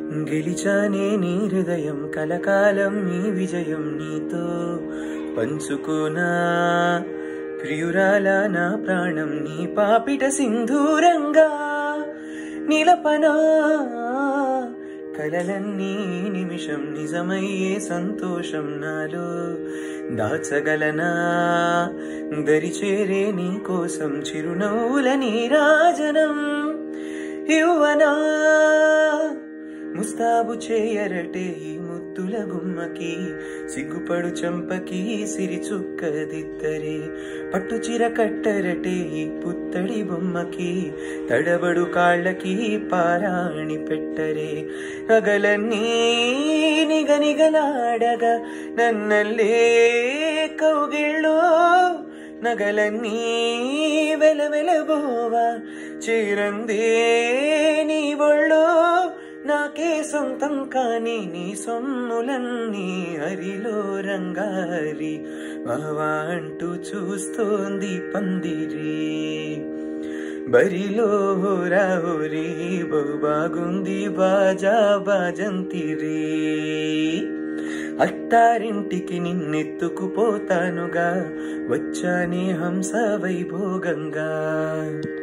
గెలిచానే నీ హృదయం కలకాలం నీ విజయం నీతో పంచుకోనా ప్రియురాల నా ప్రాణం నీ పాపిట సింధూరంగా నిలపనా కలలన్నీ నిమిషం నిజమయ్యే సంతోషం నాలో దాచగలనా దరిచేరే నీ కోసం చిరునవ్వుల నీరాజనం ఇవ్వనా ముస్తాబు చేయరటే ఈ ముద్దుల గుమ్మకి సిగ్గుపడు చంపకి సిరి చుక్కదిద్దరే పట్టు చీర కట్టరటే ఈ పుత్తడి బొమ్మకి తడబడు కాళ్ళకి పారాణి పెట్టరే నగలన్నీ నిగనిగలాడగా నన్నల్లే కౌగిళ్ళో నగలన్నీ వెలవెలబోవా చేరందే నీ ఒళ్ళో నాకే సొంతం కాని నీ సొమ్ములన్నీ హరిలో రంగారి బావా అంటూ చూస్తోంది పందిరి బరిలో రాహురి బహు బాగుంది బాజా బాజంతిరి అత్తారింటికి నిన్నెత్తుకుపోతానుగా వచ్చానే హంస వైభోగంగా